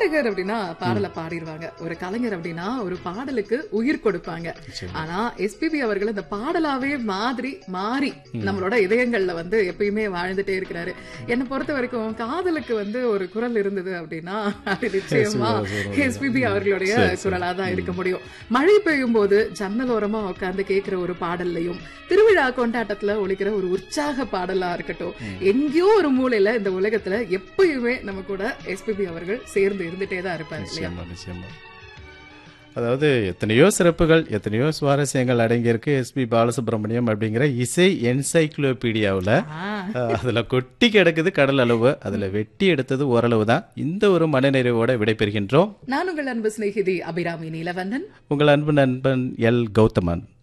பாடகர் அப்படின்னா பாடலை பாடிடுவாங்க ஒரு கலைஞர் அப்படின்னா ஒரு பாடலுக்கு உயிர் கொடுப்பாங்க ஆனா எஸ்பிபி அவர்கள் அந்த பாடலாவே மாதிரி மாறி நம்மளோட இதயங்கள்ல வந்து எப்பயுமே வாழ்ந்துட்டே இருக்கிறாரு என்னை பொறுத்த வரைக்கும் காதலுக்கு வந்து ஒரு குரல் இருந்தது அப்படின்னா அது நிச்சயமா எஸ்பிபி அவர்களுடைய குரலா தான் இருக்க முடியும் மழை பெய்யும் போது ஜன்னல் ஓரமா உட்கார்ந்து கேட்கிற ஒரு பாடல்லையும் திருவிழா கொண்டாட்டத்துல ஒலிக்கிற ஒரு உற்சாக பாடலா இருக்கட்டும் எங்கேயோ ஒரு மூலையில இந்த உலகத்துல எப்பயுமே நம்ம கூட எஸ்பிபி அவர்கள் சேர்ந்து இருந்துட்டே தான் இருப்பாரு இல்லையா நிச்சயமா நிச்சயமா அதாவது எத்தனையோ சிறப்புகள் எத்தனையோ சுவாரஸ்யங்கள் அடங்கியிருக்கு எஸ்பி பாலசுப்ரமணியம் அப்படிங்கிற இசை என்சைக்ளோபீடியாவில் ஆ. அதில் கொட்டி கிடக்குது கடல் அளவு அதில் வெட்டி எடுத்தது ஓரளவு தான் இந்த ஒரு மனநிறைவோட விடைபெறுகின்றோம் நான் உங்கள் அன்பு சிநேகிதி அபிராமி நீலவந்தன் உங்கள் அன்பு நண்பன் எல் கௌதமன்